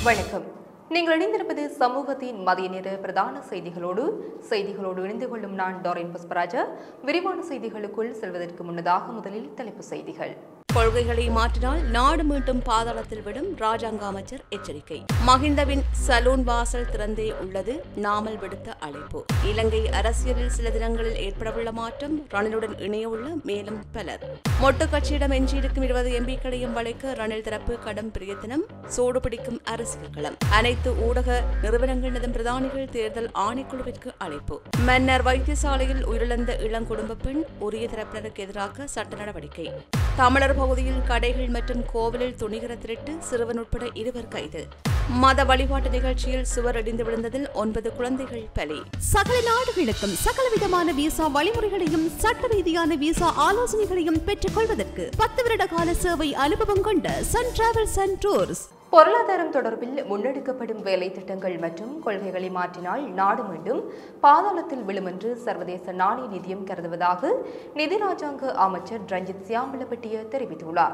வணக்கம் நீங்கள் இணைந்திருப்பது சமூகத்தின் மதிய நேர பிரதான செய்திகளோடு செய்திகளோடு இணைந்து கொள்ளும் நான் டாரின் புஷ்பராஜா விரிவான செய்திகளுக்குள் செல்வதற்கு முன்னதாக முதலில் தலைப்புச் செய்திகள் கொள்கைகளை மாற்றினால் நாடு மீண்டும் பாதாளத்தில் விடும் ராஜாங்க அமைச்சர் எச்சரிக்கை மஹிந்தவின் சலூன் வாசல் திறந்தே உள்ளது நாமல் விடுத்த அழைப்பு இலங்கை அரசியலில் சில தினங்களில் ஏற்படவுள்ள மாற்றம் ரணிலுடன் இணையவுள்ள மேலும் பலர் மொட்டு கட்சியிடம் எஞ்சியிருக்கும் இருபது எம்பிக்களையும் வளைக்க ரணில் தரப்பு கடும் பிரயத்தனம் சூடு பிடிக்கும் அரசியல் களம் அனைத்து ஊடக நிறுவனங்களினதும் பிரதானிகள் தேர்தல் ஆணைக்குழுவிற்கு அழைப்பு மன்னர் வைத்தியசாலையில் உயிரிழந்த இளங்குடும்ப பெண் உரிய தரப்பினருக்கு எதிராக சட்ட நடவடிக்கை தமிழர் பகுதியில் கடைகள் மற்றும் கோவிலில் துணிகர திருட்டு சிறுவன் உட்பட இருவர் கைது மத வழிபாட்டு நிகழ்ச்சியில் சுவர் இடிந்து விழுந்ததில் ஒன்பது குழந்தைகள் பலி சகல நாடுகளுக்கும் சகலவிதமான விசா வழிமுறைகளையும் சட்ட ரீதியான விசா ஆலோசனைகளையும் பெற்றுக் கொள்வதற்கு பத்து வருட கால சேவை அனுபவம் கொண்ட சன் டிராவல்ஸ் அண்ட் டூர்ஸ் பொருளாதாரம் தொடர்பில் முன்னெடுக்கப்படும் வேலை திட்டங்கள் மற்றும் கொள்கைகளை மாற்றினால் நாடு மீண்டும் பாதாளத்தில் விழும் என்று சர்வதேச நாணய நிதியம் கருதுவதாக நிதி ராஜாங்க அமைச்சர் ரஞ்சித் சியாம்பலப்பட்டிய தெரிவித்துள்ளார்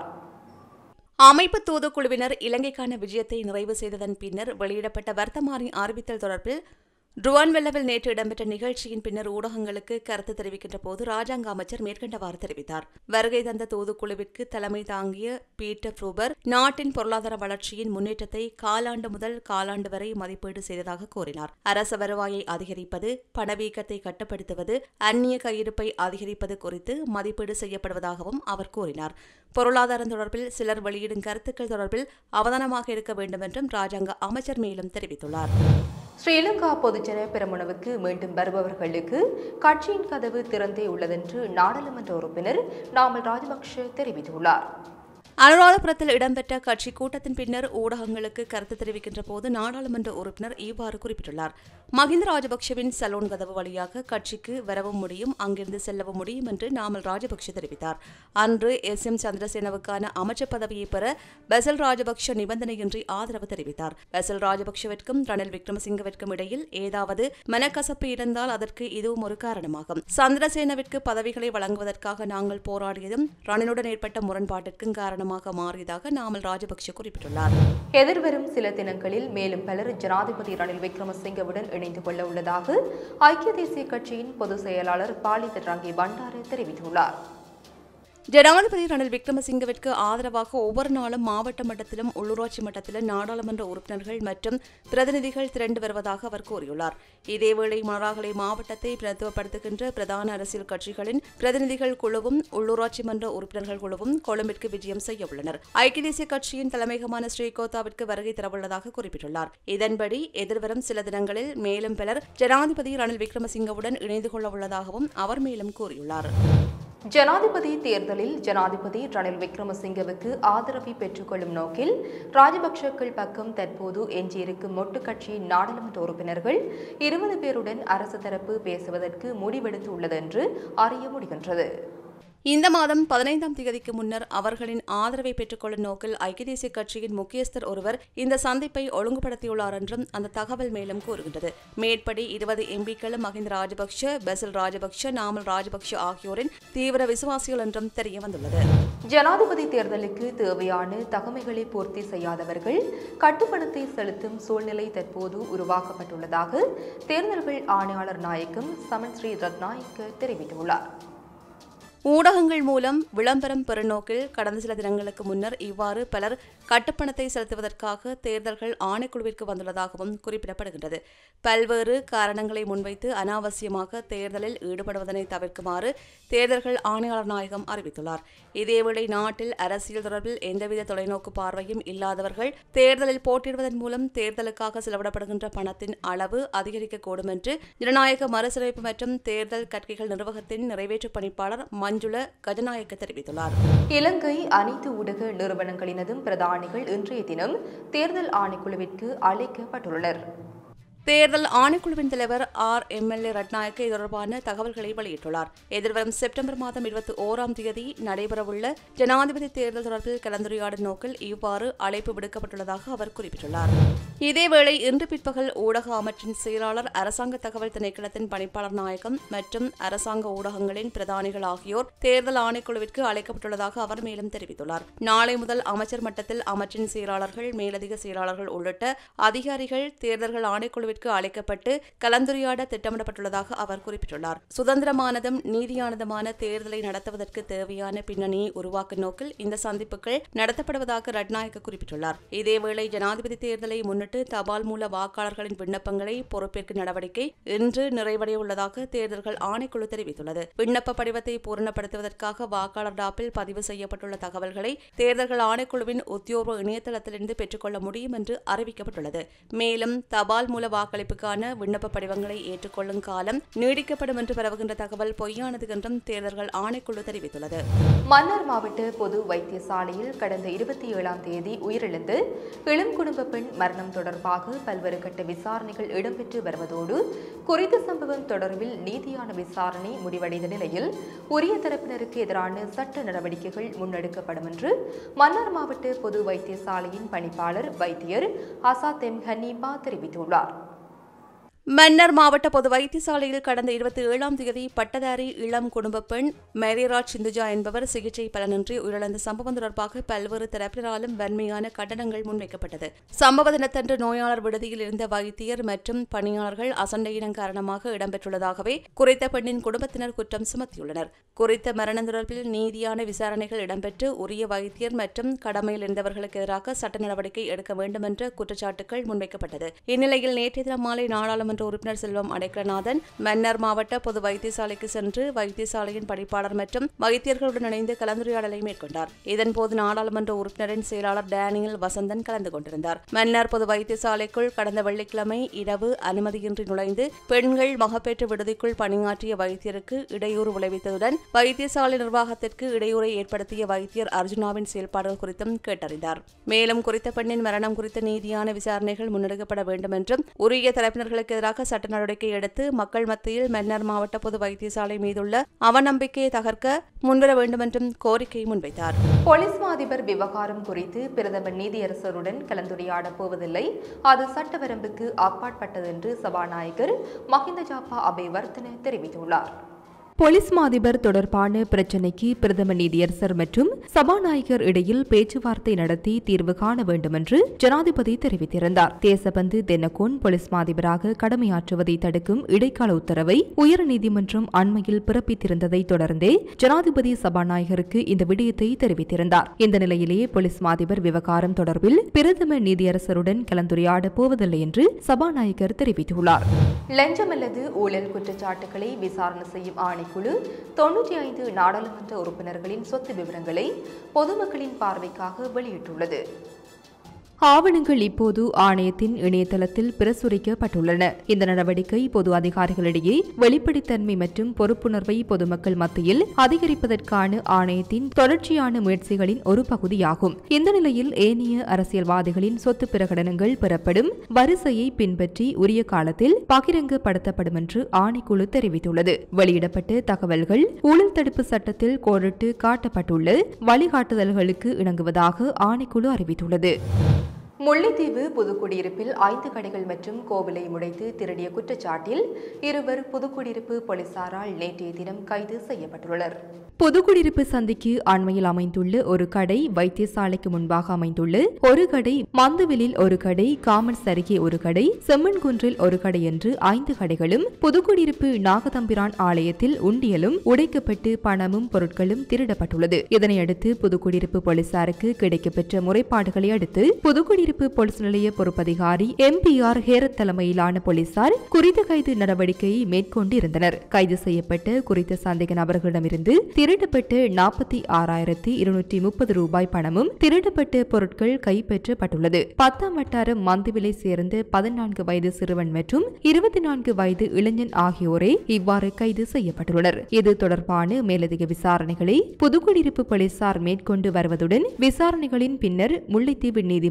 அமைப்பு தூதுக்குழுவினர் இலங்கைக்கான விஜயத்தை நிறைவு செய்ததன் பின்னர் வெளியிடப்பட்ட வர்த்தமானி அறிவித்தல் தொடர்பில் ருவான்வெல்லவில் நேற்று இடம்பெற்ற நிகழ்ச்சியின் பின்னர் ஊடகங்களுக்கு கருத்து தெரிவிக்கின்ற போது ராஜாங்க அமைச்சர் மேற்கண்டவாறு தெரிவித்தார் வருகை தந்த தூதுக்குழுவிற்கு தலைமை தாங்கிய பீட்டர் ஃப்ரூபர் நாட்டின் பொருளாதார வளர்ச்சியின் முன்னேற்றத்தை காலாண்டு முதல் காலாண்டு வரை மதிப்பீடு செய்ததாக கூறினார் அரச வருவாயை அதிகரிப்பது பணவீக்கத்தை கட்டுப்படுத்துவது அந்நிய கையிருப்பை அதிகரிப்பது குறித்து மதிப்பீடு செய்யப்படுவதாகவும் அவர் கூறினார் பொருளாதாரம் தொடர்பில் சிலர் வெளியிடும் கருத்துக்கள் தொடர்பில் அவதானமாக இருக்க வேண்டும் என்றும் ராஜாங்க அமைச்சர் மேலும் தெரிவித்துள்ளார் ஸ்ரீலங்கா பொதுஜன பெரமுனவுக்கு மீண்டும் வருபவர்களுக்கு கட்சியின் கதவு திறந்தே உள்ளதென்று நாடாளுமன்ற உறுப்பினர் நாமல் ராஜபக்ஷ தெரிவித்துள்ளார் அனுராதபுரத்தில் இடம்பெற்ற கட்சி கூட்டத்தின் பின்னர் ஊடகங்களுக்கு கருத்து தெரிவிக்கின்ற போது நாடாளுமன்ற உறுப்பினர் இவ்வாறு குறிப்பிட்டுள்ளார் மஹிந்த ராஜபக்ஷவின் சலூன் கதவு வழியாக கட்சிக்கு வரவும் முடியும் அங்கிருந்து செல்லவும் முடியும் என்று நாமல் ராஜபக்ஷ தெரிவித்தார் அன்று எஸ் எம் சந்திரசேனவுக்கான அமைச்சர் பதவியை பெற பெசல் ராஜபக்ஷ நிபந்தனையின்றி ஆதரவு தெரிவித்தார் பெசல் ராஜபக்ஷவிற்கும் ரணில் விக்ரமசிங்கவிற்கும் இடையில் ஏதாவது மனக்கசப்பு இருந்தால் அதற்கு இதுவும் ஒரு காரணமாகும் சந்திரசேனவிற்கு பதவிகளை வழங்குவதற்காக நாங்கள் போராடியதும் ரணிலுடன் ஏற்பட்ட முரண்பாட்டிற்கும் காரணமாக மாறியதாக நாமல் ராஜபக்ஷ குறிப்பிட்டுள்ளார் எதிர்வரும் சில தினங்களில் மேலும் பலர் ஜனாதிபதி ரணில் விக்ரமசிங்கவுடன் இணைந்து கொள்ள உள்ளதாக ஐக்கிய தேசிய கட்சியின் பொதுச் செயலாளர் பாலித ரங்கி பண்டார தெரிவித்துள்ளார் ஜனாதிபதி ரணில் விக்ரமசிங்கவிற்கு ஆதரவாக ஒவ்வொரு நாளும் மாவட்ட மட்டத்திலும் உள்ளூராட்சி மட்டத்திலும் நாடாளுமன்ற உறுப்பினர்கள் மற்றும் பிரதிநிதிகள் திரண்டு வருவதாக அவர் கூறியுள்ளார் இதேவேளை மணராகலை மாவட்டத்தை பிரதித்துவப்படுத்துகின்ற பிரதான அரசியல் கட்சிகளின் பிரதிநிதிகள் குழுவும் உள்ளூராட்சி மன்ற உறுப்பினர்கள் குழுவும் கொழும்பிற்கு விஜயம் செய்ய உள்ளனர் ஐக்கிய தேசிய கட்சியின் தலைமையகமான ஸ்ரீகோத்தாவிற்கு வருகை தரவுள்ளதாக குறிப்பிட்டுள்ளார் இதன்படி எதிர்வரும் சில தினங்களில் மேலும் பலர் ஜனாதிபதி ரணில் விக்ரமசிங்கவுடன் இணைந்து கொள்ள உள்ளதாகவும் அவர் மேலும் கூறியுள்ளார் ஜனாதிபதி தேர்தலில் ஜனாதிபதி ரணில் விக்ரமசிங்கவுக்கு ஆதரவை பெற்றுக்கொள்ளும் நோக்கில் ராஜபக்ஷக்கள் பக்கம் தற்போது எஞ்சியிருக்கும் மொட்டு கட்சியின் நாடாளுமன்ற உறுப்பினர்கள் இருபது பேருடன் அரசு தரப்பு பேசுவதற்கு முடிவெடுத்துள்ளது என்று அறிய முடிகின்றது இந்த மாதம் பதினைந்தாம் தேதிக்கு முன்னர் அவர்களின் ஆதரவை பெற்றுக்கொள்ளும் நோக்கில் ஐக்கிய தேசிய கட்சியின் முக்கியஸ்தர் ஒருவர் இந்த சந்திப்பை ஒழுங்குபடுத்தியுள்ளார் என்றும் அந்த தகவல் மேலும் கூறுகின்றது மேற்படி இருபது எம்பிக்களும் மஹிந்த ராஜபக்ஷ பெசல் ராஜபக்ஷ நாமல் ராஜபக்ஷ ஆகியோரின் தீவிர விசுவாசிகள் என்றும் தெரிய வந்துள்ளது ஜனாதிபதி தேர்தலுக்கு தேவையான தகமைகளை பூர்த்தி செய்யாதவர்கள் கட்டுப்பணத்தை செலுத்தும் சூழ்நிலை தற்போது உருவாக்கப்பட்டுள்ளதாக தேர்தல்கள் ஆணையாளர் நாயகம் சமன் ஸ்ரீ ரத்நாயக்க தெரிவித்துள்ளார் ஊடகங்கள் மூலம் விளம்பரம் பெறும் நோக்கில் கடந்த சில தினங்களுக்கு முன்னர் இவ்வாறு பலர் கட்டுப்பணத்தை செலுத்துவதற்காக தேர்தல்கள் ஆணைக்குழுவிற்கு வந்துள்ளதாகவும் குறிப்பிடப்படுகின்றது பல்வேறு காரணங்களை முன்வைத்து அனாவசியமாக தேர்தலில் ஈடுபடுவதனை தவிர்க்குமாறு தேர்தல்கள் ஆணையாளர் நாயகம் அறிவித்துள்ளார் இதேவேளை நாட்டில் அரசியல் தொடர்பில் எந்தவித தொலைநோக்கு பார்வையும் இல்லாதவர்கள் தேர்தலில் போட்டியிடுவதன் மூலம் தேர்தலுக்காக செலவிடப்படுகின்ற பணத்தின் அளவு அதிகரிக்கக்கூடும் என்று ஜனநாயக மறுசீரமைப்பு மற்றும் தேர்தல் கற்கைகள் நிர்வாகத்தின் நிறைவேற்று பணிப்பாளர் மஞ்சுள கஜநாயக்க தெரிவித்துள்ளார் இலங்கை அனைத்து ஊடக நிறுவனங்களினதும் பிரதானிகள் இன்றைய தினம் தேர்தல் ஆணைக்குழுவிற்கு அழைக்கப்பட்டுள்ளனர் தேர்தல் ஆணைக்குழுவின் தலைவர் ஆர் எம்எல்ஏ ரட்நாயக்க இது தொடர்பான தகவல்களை வெளியிட்டுள்ளார் எதிர்வரும் செப்டம்பர் மாதம் இருபத்தி ஓராம் தேதி நடைபெறவுள்ள ஜனாதிபதி தேர்தல் தொடர்பில் கலந்துரையாடும் நோக்கில் இவ்வாறு அழைப்பு விடுக்கப்பட்டுள்ளதாக அவர் குறிப்பிட்டுள்ளார் இதேவேளை இன்று பிற்பகல் ஊடக அமைச்சின் செயலாளர் அரசாங்க தகவல் திணைக்களத்தின் பணிப்பாளர் நாயகம் மற்றும் அரசாங்க ஊடகங்களின் பிரதானிகள் ஆகியோர் தேர்தல் ஆணைக்குழுவிற்கு அழைக்கப்பட்டுள்ளதாக அவர் மேலும் தெரிவித்துள்ளார் நாளை முதல் அமைச்சர் மட்டத்தில் அமைச்சின் செயலாளர்கள் மேலதிக செயலாளர்கள் உள்ளிட்ட அதிகாரிகள் தேர்தல்கள் ஆணைக்குழுவிற்கு அழைக்கப்பட்டு கலந்துரையாட திட்டமிடப்பட்டுள்ளதாக அவர் குறிப்பிட்டுள்ளார் சுதந்திரமானதும் நீதியானதுமான தேர்தலை நடத்துவதற்கு தேவையான பின்னணியை உருவாக்கும் நோக்கில் இந்த சந்திப்புகள் நடத்தப்படுவதாக ரட்நாயக்க குறிப்பிட்டுள்ளார் இதேவேளை ஜனாதிபதி தேர்தலை முன்னிட்டு தபால் மூல வாக்காளர்களின் விண்ணப்பங்களை பொறுப்பேற்கும் நடவடிக்கை இன்று நிறைவடைய உள்ளதாக தேர்தல்கள் ஆணைக்குழு தெரிவித்துள்ளது விண்ணப்ப படிவத்தை பூரணப்படுத்துவதற்காக வாக்காளர் டாப்பில் பதிவு செய்யப்பட்டுள்ள தகவல்களை தேர்தல்கள் ஆணைக்குழுவின் உத்தியோக இணையதளத்திலிருந்து பெற்றுக்கொள்ள முடியும் என்று அறிவிக்கப்பட்டுள்ளது மேலும் தபால் மூல வாக்களிப்புக்கான விண்ணப்ப படிவங்களை ஏற்றுக்கொள்ளும் காலம் நீடிக்கப்படும் என்று பரவுகின்ற தகவல் பொய்யானது என்றும் தேர்தல்கள் ஆணைக்குழு தெரிவித்துள்ளது மன்னார் மாவட்ட பொது வைத்தியசாலையில் கடந்த இருபத்தி ஏழாம் தேதி உயிரிழந்து இளம் குடும்ப பெண் மரணம் தொடர்பாக பல்வேறு கட்ட விசாரணைகள் இடம்பெற்று வருவதோடு குறித்த சம்பவம் தொடர்பில் நீதியான விசாரணை முடிவடைந்த நிலையில் உரிய தரப்பினருக்கு எதிரான சட்ட நடவடிக்கைகள் முன்னெடுக்கப்படும் என்று மன்னார் மாவட்ட பொது வைத்தியசாலையின் பணிப்பாளர் வைத்தியர் அசாத் எம் ஹனீபா தெரிவித்துள்ளார் மன்னர் மாவட்ட பொது வைத்தியசாலையில் கடந்த இருபத்தி ஏழாம் தேதி பட்டதாரி இளம் குடும்ப பெண் மேரிராஜ் சிந்துஜா என்பவர் சிகிச்சை பலனின்றி உயிரிழந்த சம்பவம் தொடர்பாக பல்வேறு தரப்பினராலும் வன்மையான கண்டனங்கள் முன்வைக்கப்பட்டது சம்பவ தினத்தன்று நோயாளர் விடுதியில் இருந்த வைத்தியர் மற்றும் பணியாளர்கள் அசண்டையினம் காரணமாக இடம்பெற்றுள்ளதாகவே குறித்த பெண்ணின் குடும்பத்தினர் குற்றம் சுமத்தியுள்ளனர் குறித்த மரணம் தொடர்பில் நீதியான விசாரணைகள் இடம்பெற்று உரிய வைத்தியர் மற்றும் கடமையில் இருந்தவர்களுக்கு எதிராக சட்ட நடவடிக்கை எடுக்க வேண்டும் என்ற குற்றச்சாட்டுகள் முன்வைக்கப்பட்டது இந்நிலையில் நேற்றைய தினம் மாலை நாடாளுமன்ற உறுப்பினர் செல்வம் அடைக்கலநாதன் மன்னர் மாவட்ட பொது வைத்தியசாலைக்கு சென்று வைத்தியசாலையின் பணிப்பாளர் மற்றும் வைத்தியர்களுடன் இணைந்து கலந்துரையாடலை மேற்கொண்டார் இதன்போது நாடாளுமன்ற உறுப்பினரின் செயலாளர் டேனியல் வசந்தன் கலந்து கொண்டிருந்தார் மன்னர் பொது வைத்தியசாலைக்குள் கடந்த வெள்ளிக்கிழமை இரவு அனுமதியின்றி நுழைந்து பெண்கள் மகப்பேற்று விடுதிக்குள் பணியாற்றிய வைத்தியருக்கு இடையூறு விளைவித்ததுடன் வைத்தியசாலை நிர்வாகத்திற்கு இடையூறை ஏற்படுத்திய வைத்தியர் அர்ஜுனாவின் செயல்பாடுகள் குறித்தும் கேட்டறிந்தார் மேலும் குறித்த பெண்ணின் மரணம் குறித்த நீதியான விசாரணைகள் முன்னெடுக்கப்பட வேண்டும் என்றும் உரிய தரப்பினர்களுக்கு எதிராக சட்ட நடவடிக்கை எடுத்து மக்கள் மத்தியில் மன்னர் மாவட்ட பொது வைத்தியசாலை மீதுள்ள அவநம்பிக்கையை தகர்க்க முன்வர வேண்டும் என்றும் கோரிக்கை முன்வைத்தார் போலீஸ் மா அதிபர் விவகாரம் குறித்து பிரதமர் நீதியரசருடன் கலந்துரையாடப் போவதில்லை அது சட்ட வரம்புக்கு அப்பாற்பட்டது என்று சபாநாயகர் மஹிந்த ஜாப்பா அபேவர்த்தன தெரிவித்துள்ளார் போலீஸ் மாதிபர் தொடர்பான பிரச்சினைக்கு பிரதம நீதியரசர் மற்றும் சபாநாயகர் இடையில் பேச்சுவார்த்தை நடத்தி தீர்வு காண வேண்டும் என்று ஜனாதிபதி தெரிவித்திருந்தார் தேசபந்து தென்னகோன் போலீஸ் மாதிபராக கடமையாற்றுவதை தடுக்கும் இடைக்கால உத்தரவை உயர்நீதிமன்றம் அண்மையில் பிறப்பித்திருந்ததை தொடர்ந்தே ஜனாதிபதி சபாநாயகருக்கு இந்த விடயத்தை தெரிவித்திருந்தார் இந்த நிலையிலேயே போலீஸ் மாதிபர் விவகாரம் தொடர்பில் பிரதம நீதியரசருடன் கலந்துரையாடப் போவதில்லை என்று சபாநாயகர் தெரிவித்துள்ளார் லஞ்சம் அல்லது ஊழல் குற்றச்சாட்டுகளை விசாரணை செய்யும் ஆணைக்குழு தொன்னூற்றி ஐந்து நாடாளுமன்ற உறுப்பினர்களின் சொத்து விவரங்களை பொதுமக்களின் பார்வைக்காக வெளியிட்டுள்ளது ஆவணங்கள் இப்போது ஆணையத்தின் இணையதளத்தில் பிரசுரிக்கப்பட்டுள்ளன இந்த நடவடிக்கை பொது அதிகாரிகளிடையே வெளிப்படைத்தன்மை மற்றும் பொறுப்புணர்வை பொதுமக்கள் மத்தியில் அதிகரிப்பதற்கான ஆணையத்தின் தொடர்ச்சியான முயற்சிகளின் ஒரு பகுதியாகும் இந்த நிலையில் ஏனைய அரசியல்வாதிகளின் சொத்து பிரகடனங்கள் பெறப்படும் வரிசையை பின்பற்றி உரிய காலத்தில் பகிரங்கப்படுத்தப்படும் என்று ஆணைக்குழு தெரிவித்துள்ளது வெளியிடப்பட்ட தகவல்கள் ஊழல் தடுப்பு சட்டத்தில் கோடிட்டு காட்டப்பட்டுள்ள வழிகாட்டுதல்களுக்கு இணங்குவதாக ஆணைக்குழு அறிவித்துள்ளது முல்லைத்தீவு புதுக்குடியிருப்பில் ஐந்து கடைகள் மற்றும் கோவிலை முடைத்து திருடிய குற்றச்சாட்டில் இருவர் புதுக்குடியிருப்பு போலீசாரால் நேற்றைய தினம் கைது செய்யப்பட்டுள்ளனர் புதுக்குடியிருப்பு சந்திக்கு அண்மையில் அமைந்துள்ள ஒரு கடை வைத்தியசாலைக்கு முன்பாக அமைந்துள்ள ஒரு கடை மந்துவிலில் ஒரு கடை காமன்ஸ் அருகே ஒரு கடை செம்மன்குன்றில் ஒரு கடை என்று ஐந்து கடைகளும் புதுக்குடியிருப்பு நாகதம்பிரான் ஆலயத்தில் உண்டியலும் உடைக்கப்பட்டு பணமும் பொருட்களும் திருடப்பட்டுள்ளது இதனையடுத்து புதுக்குடியிருப்பு போலீசாருக்கு கிடைக்கப்பெற்ற முறைப்பாடுகளை அடுத்து புதுக்குடியிருப்பு போலீஸ் நிலைய பொறுப்பதிகாரி எம்பிஆர் ஹேரத் தலைமையிலான போலீசார் குறித்த கைது நடவடிக்கையை மேற்கொண்டிருந்தனர் கைது செய்யப்பட்ட குறித்த சந்தேக நபர்களிடமிருந்து திருடப்பட்ட நாற்பத்தி ஆறாயிரத்தி இருநூற்றி முப்பது ரூபாய் பணமும் திருடப்பட்ட பொருட்கள் கைப்பற்றப்பட்டுள்ளது பத்தாம் வட்டாரம் மந்துவிலை சேர்ந்த பதினான்கு வயது சிறுவன் மற்றும் இருபத்தி நான்கு வயது இளைஞன் ஆகியோரே இவ்வாறு கைது செய்யப்பட்டுள்ளனர் இது தொடர்பான மேலதிக விசாரணைகளை புதுக்குடியிருப்பு போலீசார் மேற்கொண்டு வருவதுடன் விசாரணைகளின் பின்னர் முல்லைத்தீவு நீதிமன்றத்தில்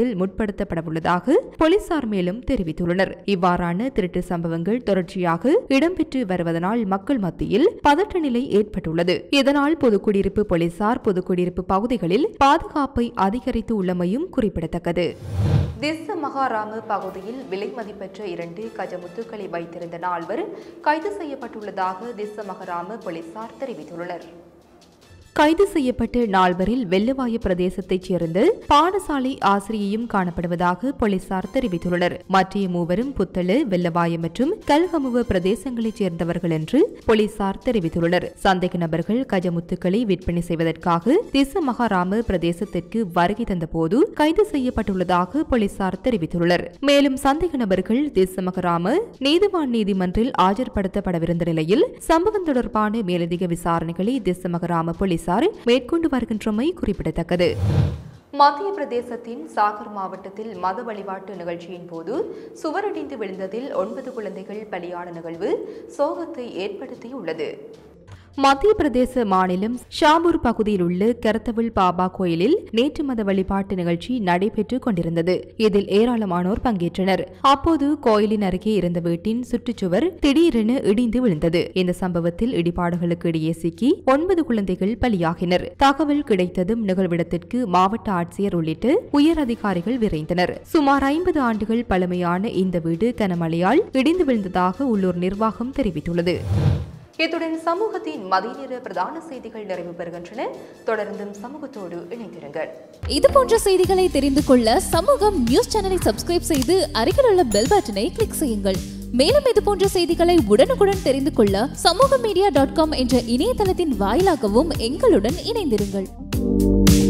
நடவடிக்கைகள் முற்படுத்தப்படவுள்ளதாக போலீசார் மேலும் தெரிவித்துள்ளனர் இவ்வாறான திருட்டு சம்பவங்கள் தொடர்ச்சியாக இடம்பெற்று வருவதனால் மக்கள் மத்தியில் பதற்ற நிலை ஏற்பட்டுள்ளது இதனால் பொதுக்குடியிருப்பு போலீசார் பொதுக்குடியிருப்பு பகுதிகளில் பாதுகாப்பை அதிகரித்து உள்ளமையும் குறிப்பிடத்தக்கது திஸ்ஸ மகாராம பகுதியில் விலை மதிப்பெற்ற இரண்டு கஜமுத்துக்களை வைத்திருந்த நால்வர் கைது செய்யப்பட்டுள்ளதாக திஸ்ஸ மகாராம போலீசார் தெரிவித்துள்ளனர் கைது செய்யப்பட்ட நால்வரில் வெள்ளவாய பிரதேசத்தைச் சேர்ந்த பாடசாலை ஆசிரியையும் காணப்படுவதாக போலீசார் தெரிவித்துள்ளனர் மற்ற மூவரும் புத்தள வெள்ளவாய மற்றும் கல்கமுவ பிரதேசங்களைச் சேர்ந்தவர்கள் என்று போலீசார் தெரிவித்துள்ளனர் சந்தேக நபர்கள் கஜமுத்துக்களை விற்பனை செய்வதற்காக திச மகாராம பிரதேசத்திற்கு வருகை தந்தபோது கைது செய்யப்பட்டுள்ளதாக போலீசார் தெரிவித்துள்ளனர் மேலும் சந்தேக நபர்கள் திச மகாராம நீதிவான் நீதிமன்றில் ஆஜர்படுத்தப்படவிருந்த நிலையில் சம்பவம் தொடர்பான மேலதிக விசாரணைகளை திச மகாராம போலீசார் மேற்கொண்டு வருகின்றமை குறிப்பிடத்தக்கது மத்திய பிரதேசத்தின் சாகர் மாவட்டத்தில் மத வழிபாட்டு நிகழ்ச்சியின் போது சுவரடிந்து விழுந்ததில் ஒன்பது குழந்தைகள் பலியான நிகழ்வு சோகத்தை ஏற்படுத்தியுள்ளது மத்திய பிரதேச மாநிலம் ஷாபூர் பகுதியில் உள்ள கரத்தவில் பாபா கோயிலில் நேற்று மத வழிபாட்டு நிகழ்ச்சி நடைபெற்றுக் கொண்டிருந்தது இதில் ஏராளமானோர் பங்கேற்றனர் அப்போது கோயிலின் அருகே இருந்த வீட்டின் சுற்றுச்சுவர் திடீரென இடிந்து விழுந்தது இந்த சம்பவத்தில் இடிபாடுகளுக்கு இடையே சிக்கி ஒன்பது குழந்தைகள் பலியாகினர் தகவல் கிடைத்ததும் நிகழ்விடத்திற்கு மாவட்ட ஆட்சியர் உள்ளிட்ட உயர் அதிகாரிகள் விரைந்தனர் சுமார் ஐம்பது ஆண்டுகள் பழமையான இந்த வீடு கனமழையால் இடிந்து விழுந்ததாக உள்ளூர் நிர்வாகம் தெரிவித்துள்ளது இத்துடன் சமூகத்தின் மதிய நேர பிரதான செய்திகள் நிறைவு பெறுகின்றன தொடர்ந்தும் சமூகத்தோடு இணைந்திருங்கள் இது போன்ற செய்திகளை தெரிந்து கொள்ள சமூகம் நியூஸ் சேனலை சப்ஸ்கிரைப் செய்து அருகில் உள்ள பெல் பட்டனை கிளிக் செய்யுங்கள் மேலும் இது போன்ற செய்திகளை உடனுக்குடன் தெரிந்து கொள்ள சமூக மீடியா டாட் காம் என்ற இணையதளத்தின் வாயிலாகவும் எங்களுடன் இணைந்திருங்கள்